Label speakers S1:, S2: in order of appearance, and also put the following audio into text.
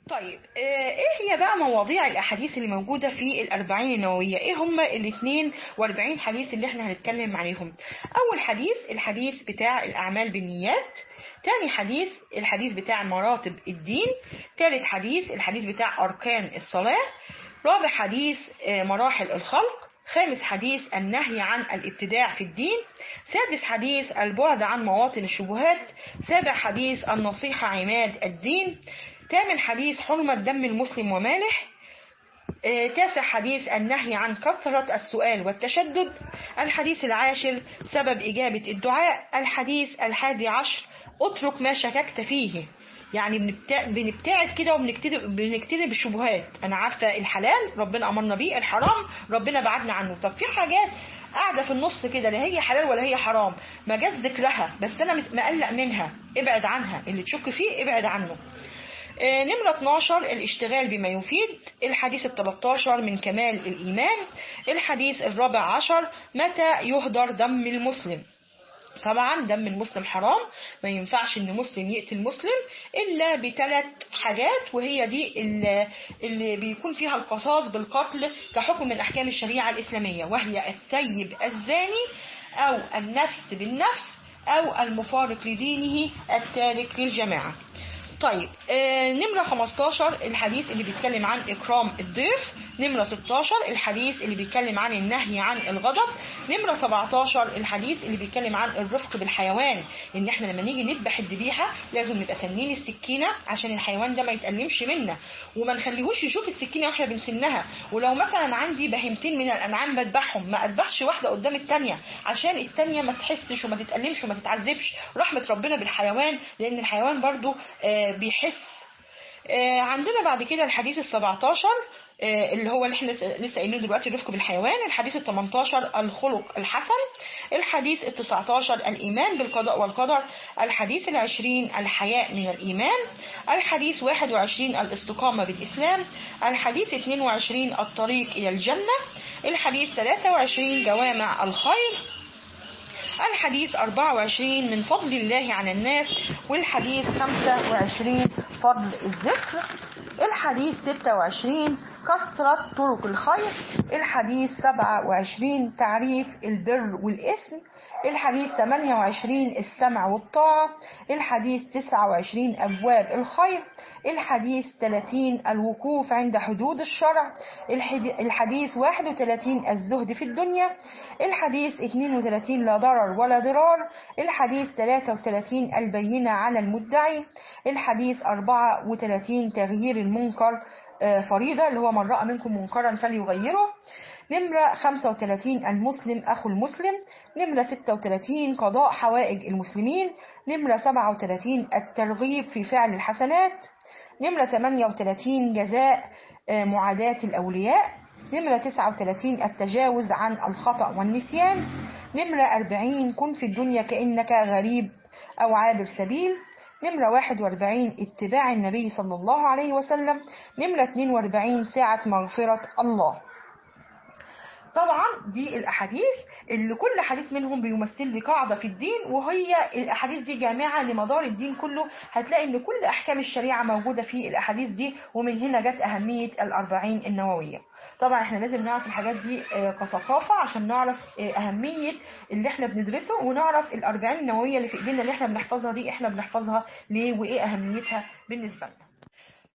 S1: طيب آه، ايه هي بقى مواضيع الاحاديث اللي موجوده في الاربعين النوويه ايه هم ال 42 حديث اللي احنا هنتكلم عليهم اول حديث الحديث بتاع الاعمال بالنيات تاني حديث الحديث بتاع مراتب الدين تالت حديث الحديث بتاع اركان الصلاه رابع حديث آه، مراحل الخلق خامس حديث النهي عن الابتداع في الدين سادس حديث البعد عن مواطن الشبهات سابع حديث النصيحة عماد الدين ثامن حديث حرمة دم المسلم وماله آه، تاسع حديث النهي عن كثرة السؤال والتشدد الحديث العاشر سبب إجابة الدعاء الحديث الحادي عشر اترك ما شككت فيه يعني بنبتع- بنبتعد كده وبنجتنب بنجتنب الشبهات انا عارفه الحلال ربنا امرنا بيه الحرام ربنا بعدنا عنه طب في حاجات قاعده في النص كده لا هي حلال ولا هي حرام ما جاز ذكرها بس انا مت- مقلق منها ابعد عنها اللي تشك فيه ابعد عنه آه، نمرة 12 الاشتغال بما يفيد الحديث ال 13 من كمال الإيمان الحديث الرابع عشر متى يهدر دم المسلم طبعا دم المسلم حرام ما ينفعش ان مسلم يقتل مسلم الا بثلاث حاجات وهي دي اللي, اللي بيكون فيها القصاص بالقتل كحكم من احكام الشريعه الاسلاميه وهي الثيب الزاني او النفس بالنفس او المفارق لدينه التارك للجماعه طيب آه نمرة 15 الحديث اللي بيتكلم عن إكرام الضيف نمرة 16 الحديث اللي بيتكلم عن النهي عن الغضب نمرة 17 الحديث اللي بيتكلم عن الرفق بالحيوان إن إحنا لما نيجي نذبح الذبيحة لازم نبقى سنين السكينة عشان الحيوان ده ما يتألمش منا وما نخليهوش يشوف السكينة واحنا بنسنها ولو مثلا عندي بهيمتين من الأنعام بذبحهم ما أذبحش واحدة قدام التانية عشان التانية ما تحسش وما تتألمش وما تتعذبش رحمة ربنا بالحيوان لأن الحيوان برضو آه، بيحس آه، عندنا بعد كده الحديث ال 17 آه، اللي هو اللي احنا لسه- لسه قايلينه دلوقتي الرفق بالحيوان الحديث ال 18 الخلق الحسن الحديث ال 19 الايمان بالقضاء والقدر الحديث ال 20 الحياء من الايمان الحديث 21 الاستقامه بالاسلام الحديث 22 الطريق الى الجنه الحديث 23 جوامع الخير الحديث 24 من فضل الله على الناس والحديث 25 فضل الذكر الحديث 26 كثرة طرق الخير الحديث 27 تعريف البر والإثم الحديث 28 السمع والطاعة الحديث 29 أبواب الخير الحديث 30 الوقوف عند حدود الشرع الحدي- الحديث 31 الزهد في الدنيا الحديث 32 لا ضرر ولا ضرار الحديث 33 البينة على المدعي الحديث 34 تغيير المنكر آه، فريضة اللي هو من رأى منكم منكرا فليغيره نمرة 35 المسلم أخو المسلم نمرة 36 قضاء حوائج المسلمين نمرة 37 الترغيب في فعل الحسنات نمرة 38 جزاء آه، معاداة الأولياء نمرة 39 التجاوز عن الخطأ والنسيان نمرة 40 كن في الدنيا كأنك غريب أو عابر سبيل نمرة 41 اتباع النبي صلى الله عليه وسلم نمرة 42 ساعة مغفرة الله طبعا دي الاحاديث اللي كل حديث منهم بيمثل لي قاعده في الدين وهي الاحاديث دي جامعه لمدار الدين كله هتلاقي ان كل احكام الشريعه موجوده في الاحاديث دي ومن هنا جت اهميه الاربعين النوويه طبعا احنا لازم نعرف الحاجات دي آه، كثقافه عشان نعرف آه، اهميه اللي احنا بندرسه ونعرف الاربعين النوويه اللي في ايدينا اللي احنا بنحفظها دي احنا بنحفظها ليه وايه اهميتها بالنسبه لنا